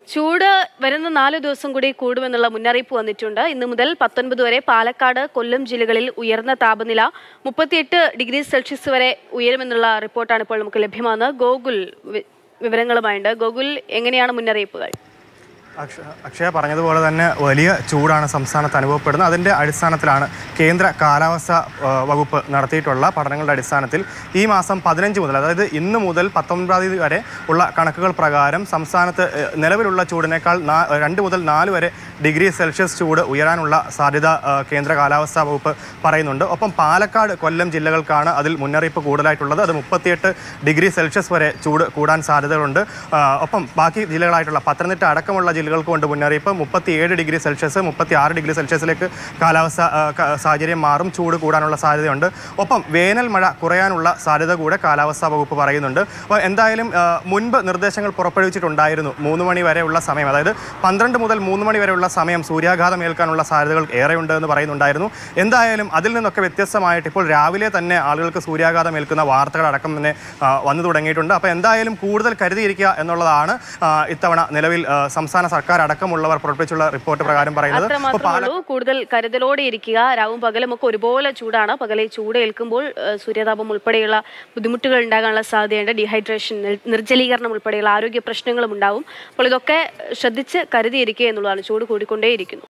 ചൂട് വരുന്ന നാല് ദിവസം കൂടി കൂടുമെന്നുള്ള മുന്നറിയിപ്പ് വന്നിട്ടുണ്ട് ഇന്ന് മുതൽ പത്തൊൻപത് വരെ പാലക്കാട് കൊല്ലം ജില്ലകളിൽ ഉയർന്ന താപനില മുപ്പത്തിയെട്ട് ഡിഗ്രി സെൽഷ്യസ് വരെ ഉയരുമെന്നുള്ള റിപ്പോർട്ടാണ് ഇപ്പോൾ നമുക്ക് ലഭ്യമാകുന്നത് ഗോകുൽ വി- വിവരങ്ങളുമായുണ്ട് ഗോകുൽ എങ്ങനെയാണ് മുന്നറിയിപ്പുകൾ അക്ഷ- അക്ഷയ പറഞ്ഞതുപോലെ തന്നെ വലിയ ചൂടാണ് സംസ്ഥാനത്ത് അനുഭവപ്പെടുന്നത് അതിൻ്റെ അടിസ്ഥാനത്തിലാണ് കേന്ദ്ര കാലാവസ്ഥ ആ, വകുപ്പ് നടത്തിയിട്ടുള്ള പഠനങ്ങളുടെ അടിസ്ഥാനത്തിൽ ഈ മാസം പതിനഞ്ച് മുതൽ അതായത് ഇന്ന് മുതൽ പത്തൊൻപതാം തീയതി വരെ ഉള്ള കണക്കുകൾ പ്രകാരം സംസ്ഥാനത്ത് ഏ, നിലവിലുള്ള ചൂടിനേക്കാൾ നാ രണ്ട് മുതൽ നാല് വരെ ഡിഗ്രി സെൽഷ്യസ് ചൂട് ഉയരാനുള്ള സാധ്യത ആ, കേന്ദ്ര കാലാവസ്ഥാ വകുപ്പ് പറയുന്നുണ്ട് ഒപ്പം പാലക്കാട് കൊല്ലം ജില്ലകൾക്കാണ് അതിൽ മുന്നറിയിപ്പ് കൂടുതലായിട്ടുള്ളത് അത് മുപ്പത്തിയെട്ട് ഡിഗ്രി സെൽഷ്യസ് വരെ ചൂട് കൂടാൻ സാധ്യതകളുണ്ട് ആ, ഒപ്പം ബാക്കി ജില്ലകളായിട്ടുള്ള പത്തനംതിട്ട അടക്കമുള്ള ജില്ലകൾക്ക് കൊണ്ട് മുന്നറിയിപ്പ് മുപ്പത്തിയേഴ് ഡിഗ്രി സെൽഷ്യസ് മുപ്പത്തി ആറ് ഡിഗ്രി സെൽഷ്യസിലേക്ക് കാലാവസ്ഥ ആ, ക- സാഹചര്യം മാറും ചൂട് കൂടാനുള്ള സാധ്യതയുണ്ട് ഒപ്പം വേനൽ മഴ കുറയാനുള്ള സാധ്യത കൂടെ കാലാവസ്ഥാ വകുപ്പ് പറയുന്നുണ്ട് അപ്പോൾ എന്തായാലും ആ, മുൻപ് നിർദ്ദേശങ്ങൾ പുറപ്പെടുവിച്ചിട്ടുണ്ടായിരുന്നു മൂന്ന് മണി വരെയുള്ള സമയം അതായത് പന്ത്രണ്ട് മുതൽ മൂന്ന് മണി വരെയുള്ള സമയം സൂര്യാഘാതം ഏൽക്കാനുള്ള സാധ്യതകൾ ഏറെയുണ്ട് എന്ന് പറയുന്നുണ്ടായിരുന്നു എന്തായാലും അതിൽ നിന്നൊക്കെ വ്യത്യസ്തമായിട്ട് ഇപ്പോൾ രാവിലെ തന്നെ ആളുകൾക്ക് സൂര്യാഘാതം ഏൽക്കുന്ന വാർത്തകൾ അടക്കം തന്നെ ആ, വന്നു തുടങ്ങിയിട്ടുണ്ട് അപ്പോൾ എന്തായാലും കൂടുതൽ കരുതിയിരിക്കുക എന്നുള്ളതാണ് ആ, ഇത്തവണ നിലവിൽ ആ, സംസ്ഥാന സർക്കാർ അടക്കമുള്ളവർ പുറപ്പെടുവിച്ചുള്ള റിപ്പോർട്ട് പ്രകാരം പറയുന്നത് അത്ര അപ്പോൾ പാല- മാത്രമേ ഉള്ളൂ കൂടുതൽ കരുതലോടെ ഇരിക്കുക രാവും പകലും ഒക്കെ ഒരുപോലെ ചൂടാണ് പകലെ ചൂട് ഏൽക്കുമ്പോൾ ഏഹ്, സൂര്യതാപം ഉൾപ്പെടെയുള്ള ബുദ്ധിമുട്ടുകൾ ഉണ്ടാകാനുള്ള സാധ്യതയുണ്ട് ഡീഹൈഡ്രേഷൻ നിർ- നിർജ്ജലീകരണം ഉൾപ്പെടെയുള്ള ആരോഗ്യ പ്രശ്നങ്ങളും ഉണ്ടാവും അപ്പോൾ ഇതൊക്കെ ശ്രദ്ധിച്ച് കരുതിയിരിക്കുക എന്നുള്ളതാണ് ചൂട് കൂടിക്കൊണ്ടേയിരിക്കുന്നു